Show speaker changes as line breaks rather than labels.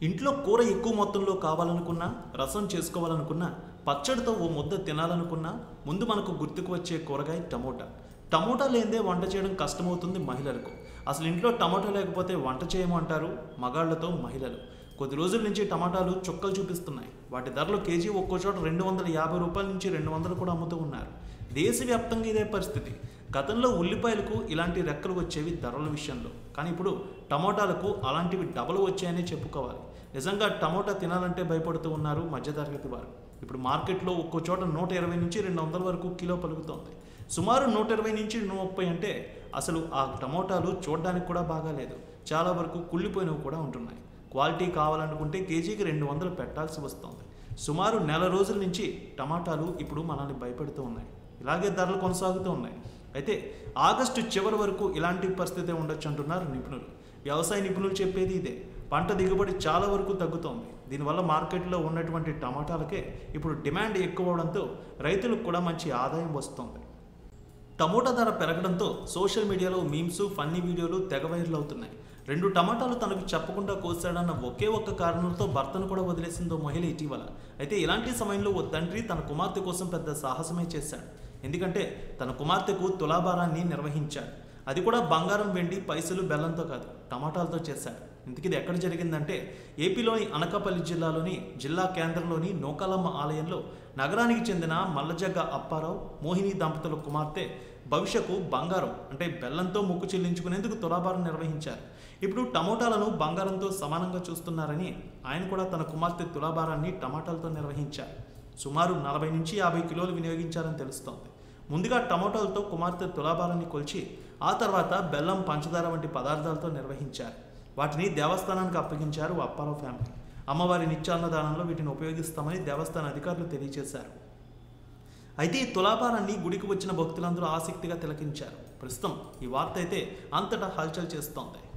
ఇంట్లో కూర ఎక్కువ మొత్తంలో కావాలనుకున్నా రసం చేసుకోవాలనుకున్నా పచ్చడితో ఓ ముద్ద తినాలనుకున్నా ముందు మనకు గుర్తుకు వచ్చే కూరగాయ టమోటా టమోటా లేదే వంట చేయడం కష్టమవుతుంది మహిళలకు అసలు ఇంట్లో టమోటా లేకపోతే వంట చేయము అంటారు మగాళ్లతో మహిళలు కొద్ది రోజుల నుంచి టమాటాలు చుక్కలు చూపిస్తున్నాయి వాటి ధరలు కేజీ ఒక్కో చోట రెండు వందల యాభై రూపాయల నుంచి రెండు వందలు కూడా అమ్ముతూ ఉన్నారు దేశవ్యాప్తంగా ఇదే పరిస్థితి గతంలో ఉల్లిపాయలకు ఇలాంటి రెక్కలు వచ్చేవి ధరల విషయంలో కానీ ఇప్పుడు టమోటాలకు అలాంటివి డబల్ వచ్చాయనే చెప్పుకోవాలి నిజంగా టమోటా తినాలంటే భయపడుతూ ఉన్నారు మధ్యతరగతి వారు ఇప్పుడు మార్కెట్లో ఒక్కో చోట నూట ఇరవై నుంచి రెండు వందల వరకు కిలో పలుకుతోంది సుమారు నూట ఇరవై నుంచి నూట ముప్పై అంటే అసలు ఆ టమోటాలు చూడడానికి కూడా బాగాలేదు చాలా వరకు కుళ్ళిపోయినవి కూడా ఉంటున్నాయి క్వాలిటీ కావాలనుకుంటే కేజీకి రెండు వందలు పెట్టాల్సి వస్తోంది సుమారు నెల రోజుల నుంచి టమాటాలు ఇప్పుడు మనల్ని భయపెడుతూ ఉన్నాయి ఇలాగే ధరలు కొనసాగుతూ ఉన్నాయి అయితే ఆగస్టు చివరి వరకు ఇలాంటి పరిస్థితి ఉండొచ్చు అంటున్నారు నిపుణులు వ్యవసాయ నిపుణులు చెప్పేది ఇదే పంట దిగుబడి చాలా వరకు తగ్గుతోంది దీనివల్ల మార్కెట్లో ఉన్నటువంటి టమాటాలకే ఇప్పుడు డిమాండ్ ఎక్కువ అవడంతో రైతులకు కూడా మంచి ఆదాయం వస్తోంది టమోటా ధర పెరగడంతో సోషల్ మీడియాలో మీమ్స్ ఫన్నీ వీడియోలు తెగ వైరల్ అవుతున్నాయి రెండు టమాటాలు తనకు చెప్పకుండా కోసాడన్న ఒకే ఒక్క కారణంతో భర్తను కూడా వదిలేసిందో మహిళ ఇటీవల అయితే ఇలాంటి సమయంలో ఓ తండ్రి తన కుమార్తె కోసం పెద్ద సాహసమే చేశాడు ఎందుకంటే తన కుమార్తెకు తులాభారాన్ని నిర్వహించాడు అది కూడా బంగారం వెండి పైసలు బెల్లంతో కాదు టమాటాలతో చేశాడు ఇంతకీ ఇది ఎక్కడ జరిగిందంటే ఏపీలోని అనకాపల్లి జిల్లాలోని జిల్లా కేంద్రంలోని నూకాలమ్మ ఆలయంలో నగరానికి చెందిన మల్లజగ్గ అప్పారావు మోహిని దంపతుల కుమార్తె భవిష్యకు బంగారం అంటే బెల్లంతో మొక్కు చెల్లించుకునేందుకు తులాభారం నిర్వహించారు ఇప్పుడు టమోటాలను బంగారంతో సమానంగా చూస్తున్నారని ఆయన కూడా తన కుమార్తె తులాభారాన్ని టమాటాలతో నిర్వహించారు సుమారు నలభై నుంచి యాభై కిలోలు వినియోగించారని తెలుస్తోంది ముందుగా టమోటాలతో కుమార్తె తులాభారాన్ని కొలిచి ఆ తర్వాత బెల్లం పంచదార వంటి పదార్థాలతో నిర్వహించారు వాటిని దేవస్థానానికి అప్పగించారు అప్పారావు ఫ్యామిలీ అమ్మవారి నిత్యాన్నదానంలో వీటిని ఉపయోగిస్తామని దేవస్థాన అధికారులు తెలియజేశారు అయితే ఈ తులాభారాన్ని గుడికి వచ్చిన భక్తులందరూ ఆసక్తిగా తిలకించారు ప్రస్తుతం ఈ వార్త అయితే అంతటా హల్చల్ చేస్తోంది